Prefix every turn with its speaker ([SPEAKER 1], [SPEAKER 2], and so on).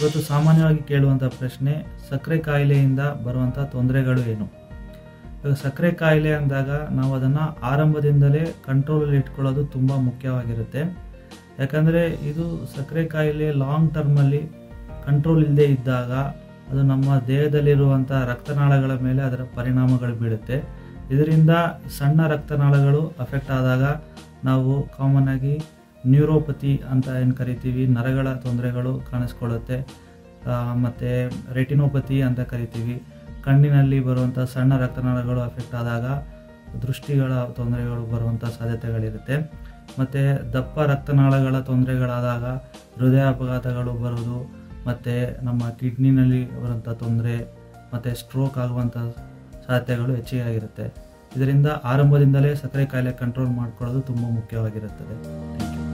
[SPEAKER 1] ಇವತ್ತು ಸಾಮಾನ್ಯವಾಗಿ ಕೇಳುವಂಥ ಪ್ರಶ್ನೆ ಸಕ್ಕರೆ ಕಾಯಿಲೆಯಿಂದ ಬರುವಂಥ ತೊಂದರೆಗಳು ಏನು ಇವಾಗ ಸಕ್ಕರೆ ಕಾಯಿಲೆ ಅಂದಾಗ ನಾವು ಅದನ್ನು ಆರಂಭದಿಂದಲೇ ಕಂಟ್ರೋಲಲ್ಲಿ ಇಟ್ಕೊಳ್ಳೋದು ತುಂಬ ಮುಖ್ಯವಾಗಿರುತ್ತೆ ಯಾಕಂದರೆ ಇದು ಸಕ್ಕರೆ ಕಾಯಿಲೆ ಲಾಂಗ್ ಟರ್ಮಲ್ಲಿ ಕಂಟ್ರೋಲ್ ಇಲ್ಲದೆ ಇದ್ದಾಗ ಅದು ನಮ್ಮ ದೇಹದಲ್ಲಿರುವಂಥ ರಕ್ತನಾಳಗಳ ಮೇಲೆ ಅದರ ಪರಿಣಾಮಗಳು ಬೀಳುತ್ತೆ ಇದರಿಂದ ಸಣ್ಣ ರಕ್ತನಾಳಗಳು ಅಫೆಕ್ಟ್ ಆದಾಗ ನಾವು ಕಾಮನ್ ಆಗಿ ನ್ಯೂರೋಪತಿ ಅಂತ ಏನು ಕರಿತೀವಿ ನರಗಳ ತೊಂದರೆಗಳು ಕಾಣಿಸ್ಕೊಳ್ಳುತ್ತೆ ಮತ್ತು ರೆಟಿನೋಪತಿ ಅಂತ ಕರಿತೀವಿ ಕಣ್ಣಿನಲ್ಲಿ ಬರುವಂಥ ಸಣ್ಣ ರಕ್ತನಾಳಗಳು ಅಫೆಕ್ಟ್ ಆದಾಗ ದೃಷ್ಟಿಗಳ ತೊಂದರೆಗಳು ಬರುವಂಥ ಸಾಧ್ಯತೆಗಳಿರುತ್ತೆ ಮತ್ತು ದಪ್ಪ ರಕ್ತನಾಳಗಳ ತೊಂದರೆಗಳಾದಾಗ ಹೃದಯ ಅಪಘಾತಗಳು ಬರೋದು ಮತ್ತು ನಮ್ಮ ಕಿಡ್ನಿನಲ್ಲಿ ಬರುವಂಥ ತೊಂದರೆ ಮತ್ತು ಸ್ಟ್ರೋಕ್ ಆಗುವಂಥ ಸಾಧ್ಯತೆಗಳು ಹೆಚ್ಚಿಗೆ ಆಗಿರುತ್ತೆ ಇದರಿಂದ ಆರಂಭದಿಂದಲೇ ಸಕ್ಕರೆ ಕಾಯಿಲೆ ಕಂಟ್ರೋಲ್ ಮಾಡ್ಕೊಳ್ಳೋದು ತುಂಬ ಮುಖ್ಯವಾಗಿರುತ್ತದೆ ಥ್ಯಾಂಕ್ ಯು